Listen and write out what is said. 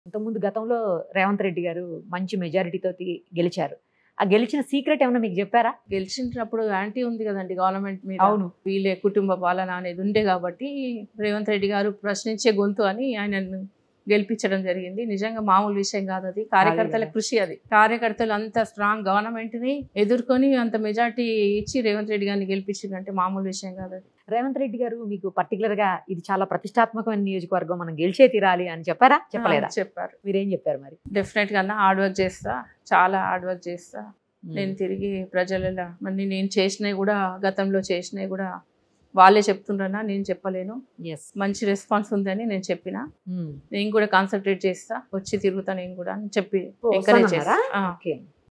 ఇంతకుముందు గతంలో రేవంత్ రెడ్డి గారు మంచి మెజారిటీతో గెలిచారు ఆ గెలిచిన సీక్రెట్ ఏమైనా మీకు చెప్పారా గెలిచినప్పుడు యాంటీ ఉంది కదండి గవర్నమెంట్ మీద అవును వీళ్ళే కుటుంబ పాలన అనేది ఉండే కాబట్టి రేవంత్ రెడ్డి గారు ప్రశ్నించే గొంతు అని ఆయనను గెలిపించడం జరిగింది నిజంగా మామూలు విషయం కాదు అది కార్యకర్తల కదా. కృషి అది కార్యకర్తలు అంత స్ట్రాంగ్ గవర్నమెంట్ ని ఎదుర్కొని అంత మెజార్టీ ఇచ్చి రేవంత్ రెడ్డి గారిని గెలిపించిందంటే మామూలు విషయం కాదు అది రేవంత్ రెడ్డి గారు మీకు పర్టికులర్ గా ఇది చాలా ప్రతిష్టాత్మకమైన నియోజకవర్గం మనం గెలిచే తీరాలి అని చెప్పారా చెప్పలేదా ఆ, చెప్పారు మీరేం చెప్పారు మరి డెఫినెట్ గా హార్డ్ వర్క్ చేస్తా చాలా హార్డ్ వర్క్ చేస్తా నేను తిరిగి ప్రజలలో మరి నేను చేసినవి కూడా గతంలో చేసినవి కూడా వాళ్ళే చెప్తుండ్రన్నా నేను చెప్పలేను ఎస్ మంచి రెస్పాన్స్ ఉందని నేను చెప్పిన నేను కూడా కాన్సన్ట్రేట్ చేస్తా వచ్చి తిరుగుతా నేను కూడా అని చెప్పి ఎంకరేజ్ చేస్తా ఆ. ఓకే